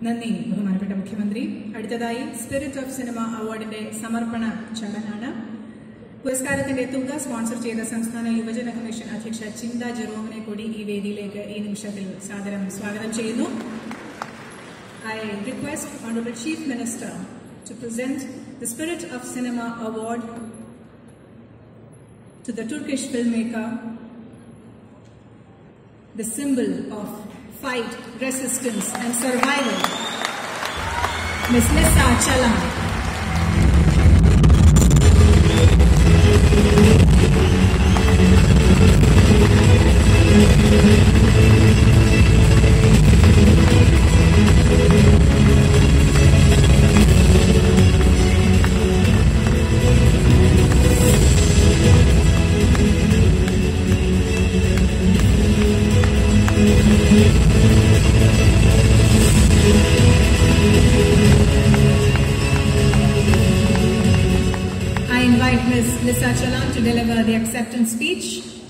നന്ദി ബഹുമാനപ്പെട്ട മുഖ്യമന്ത്രി അടുത്തതായി സ്പിരിറ്റ് ഓഫ് സിനിമ അവാർഡിന്റെ സമർപ്പണ ചടങ്ങാണ് പുരസ്കാരത്തിന്റെ തുക സ്പോൺസർ ചെയ്ത സംസ്ഥാന യുവജന കമ്മീഷൻ അധ്യക്ഷ ചിന്ത ജെറോമിനെ കൂടി ഈ വേദിയിലേക്ക് ഈ നിമിഷത്തിൽ സാദരം സ്വാഗതം ചെയ്യുന്നു I request Honorable Chief Minister to present the Spirit of Cinema Award to the Turkish filmmaker, the symbol of fight, resistance and survival, Ms. Lisa Chalan. I invite Ms. Lisa Chalan to deliver the acceptance speech.